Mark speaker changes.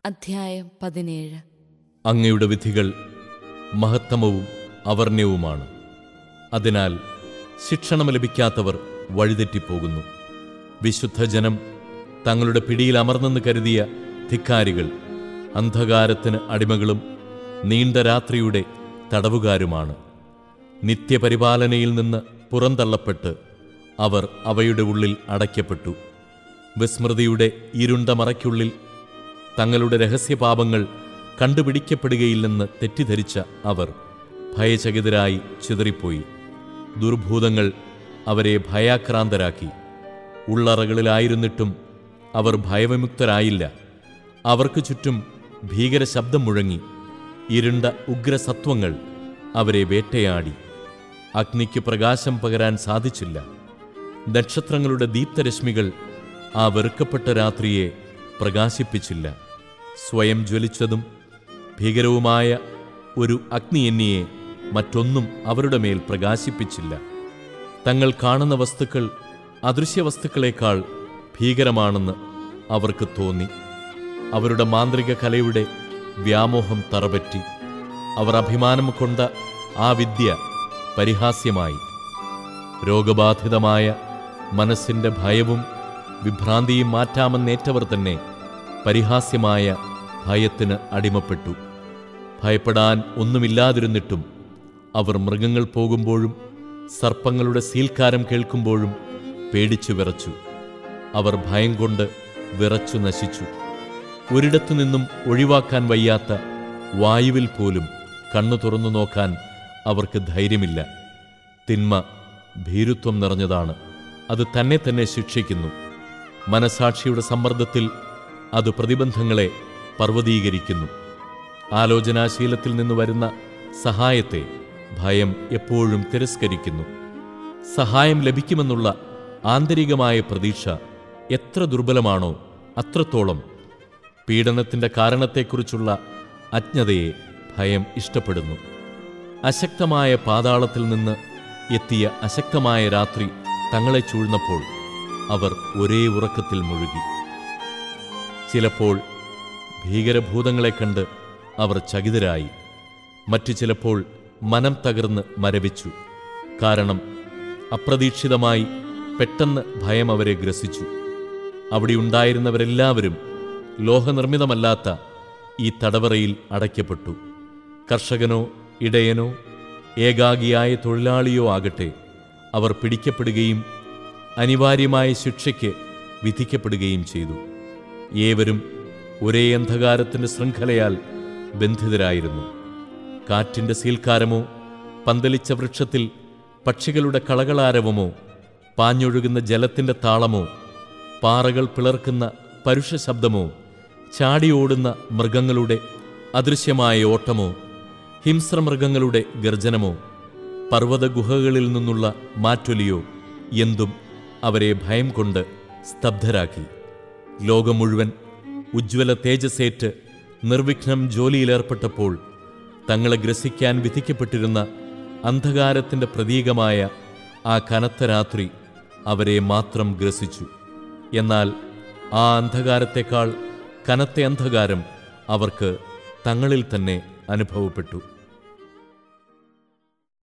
Speaker 1: അധ്യായം പതിനേഴ്
Speaker 2: അങ്ങയുടെ വിധികൾ മഹത്തമവും അവർണ്യവുമാണ് അതിനാൽ ശിക്ഷണം ലഭിക്കാത്തവർ വഴിതെറ്റിപ്പോകുന്നു വിശുദ്ധ ജനം തങ്ങളുടെ പിടിയിൽ അമർന്നെന്ന് കരുതിയ ധിക്കാരികൾ അന്ധകാരത്തിന് അടിമകളും നീണ്ട രാത്രിയുടെ തടവുകാരുമാണ് നിത്യപരിപാലനയിൽ നിന്ന് പുറന്തള്ളപ്പെട്ട് അവർ അവയുടെ ഉള്ളിൽ അടയ്ക്കപ്പെട്ടു വിസ്മൃതിയുടെ ഇരുണ്ട മറയ്ക്കുള്ളിൽ തങ്ങളുടെ രഹസ്യപാപങ്ങൾ കണ്ടുപിടിക്കപ്പെടുകയില്ലെന്ന് തെറ്റിദ്ധരിച്ച അവർ ഭയചകിതരായി ചിതറിപ്പോയി ദുർഭൂതങ്ങൾ അവരെ ഭയാക്രാന്തരാക്കി ഉള്ളറകളിലായിരുന്നിട്ടും അവർ ഭയവിമുക്തരായില്ല അവർക്ക് ചുറ്റും ഭീകര ശബ്ദം മുഴങ്ങി ഇരുണ്ട ഉഗ്രസത്വങ്ങൾ അവരെ വേട്ടയാടി അഗ്നിക്ക് പ്രകാശം പകരാൻ സാധിച്ചില്ല നക്ഷത്രങ്ങളുടെ ദീപ്തരശ്മികൾ ആ വെറുക്കപ്പെട്ട രാത്രിയെ പ്രകാശിപ്പിച്ചില്ല സ്വയം ജ്വലിച്ചതും ഭീകരവുമായ ഒരു അഗ്നിയെന്നിയെ മറ്റൊന്നും അവരുടെ മേൽ പ്രകാശിപ്പിച്ചില്ല തങ്ങൾ കാണുന്ന വസ്തുക്കൾ അദൃശ്യ വസ്തുക്കളെക്കാൾ ഭീകരമാണെന്ന് അവർക്ക് തോന്നി അവരുടെ മാന്ത്രിക കലയുടെ വ്യാമോഹം തറപറ്റി അവർ അഭിമാനം കൊണ്ട ആ വിദ്യ പരിഹാസ്യമായി രോഗബാധിതമായ മനസ്സിന്റെ ഭയവും വിഭ്രാന്തിയും മാറ്റാമെന്നേറ്റവർ തന്നെ പരിഹാസ്യമായ ഭയത്തിന് അടിമപ്പെട്ടു ഭയപ്പെടാൻ ഒന്നുമില്ലാതിരുന്നിട്ടും അവർ മൃഗങ്ങൾ പോകുമ്പോഴും സർപ്പങ്ങളുടെ സീൽക്കാരം കേൾക്കുമ്പോഴും പേടിച്ചു വിറച്ചു അവർ ഭയം കൊണ്ട് വിറച്ചു നശിച്ചു ഒരിടത്തു നിന്നും ഒഴിവാക്കാൻ വയ്യാത്ത വായുവിൽ പോലും കണ്ണു തുറന്നു നോക്കാൻ അവർക്ക് ധൈര്യമില്ല തിന്മ ഭീരുത്വം നിറഞ്ഞതാണ് അത് തന്നെ തന്നെ ശിക്ഷിക്കുന്നു മനസാക്ഷിയുടെ സമ്മർദ്ദത്തിൽ അത് പ്രതിബന്ധങ്ങളെ പർവ്വതീകരിക്കുന്നു ആലോചനാശീലത്തിൽ നിന്ന് വരുന്ന സഹായത്തെ ഭയം എപ്പോഴും തിരസ്കരിക്കുന്നു സഹായം ലഭിക്കുമെന്നുള്ള ആന്തരികമായ പ്രതീക്ഷ എത്ര ദുർബലമാണോ അത്രത്തോളം പീഡനത്തിന്റെ കാരണത്തെക്കുറിച്ചുള്ള അജ്ഞതയെ ഭയം ഇഷ്ടപ്പെടുന്നു അശക്തമായ പാതാളത്തിൽ നിന്ന് എത്തിയ അശക്തമായ രാത്രി തങ്ങളെ ചൂഴ്ന്നപ്പോൾ അവർ ഒരേ ഉറക്കത്തിൽ മുഴുകി ചിലപ്പോൾ ഭീകരഭൂതങ്ങളെ കണ്ട് അവർ ചകിതരായി മറ്റു ചിലപ്പോൾ മനം തകർന്ന് മരവിച്ചു കാരണം അപ്രതീക്ഷിതമായി പെട്ടെന്ന് ഭയം അവരെ ഗ്രസിച്ചു അവിടെ ഉണ്ടായിരുന്നവരെല്ലാവരും ലോഹനിർമ്മിതമല്ലാത്ത ഈ തടവറയിൽ അടയ്ക്കപ്പെട്ടു കർഷകനോ ഇടയനോ ഏകാഗിയായ തൊഴിലാളിയോ ആകട്ടെ അവർ പിടിക്കപ്പെടുകയും അനിവാര്യമായ ശിക്ഷയ്ക്ക് വിധിക്കപ്പെടുകയും ചെയ്തു ഏവരും ഒരേ അന്ധകാരത്തിന്റെ ശൃംഖലയാൽ ബന്ധിതരായിരുന്നു കാറ്റിന്റെ സീൽക്കാരമോ പന്തലിച്ച വൃക്ഷത്തിൽ പക്ഷികളുടെ കളകളാരവമോ പാഞ്ഞൊഴുകുന്ന ജലത്തിന്റെ താളമോ പാറകൾ പിളർക്കുന്ന പരുഷ ശബ്ദമോ ചാടിയോടുന്ന മൃഗങ്ങളുടെ അദൃശ്യമായ ഓട്ടമോ ഹിംസ്രമൃഗങ്ങളുടെ ഗർജനമോ പർവ്വത ഗുഹകളിൽ നിന്നുള്ള മാറ്റൊലിയോ എന്തും അവരെ ഭയം കൊണ്ട് സ്തബ്ധരാക്കി ലോകം മുഴുവൻ ഉജ്ജ്വല തേജസ്സേറ്റ് നിർവിഘ്നം ജോലിയിലേർപ്പെട്ടപ്പോൾ തങ്ങളെ ഗ്രസിക്കാൻ വിധിക്കപ്പെട്ടിരുന്ന അന്ധകാരത്തിന്റെ പ്രതീകമായ ആ കനത്ത രാത്രി അവരെ മാത്രം ഗ്രസിച്ചു എന്നാൽ ആ അന്ധകാരത്തെക്കാൾ കനത്ത അന്ധകാരം അവർക്ക് തങ്ങളിൽ തന്നെ അനുഭവപ്പെട്ടു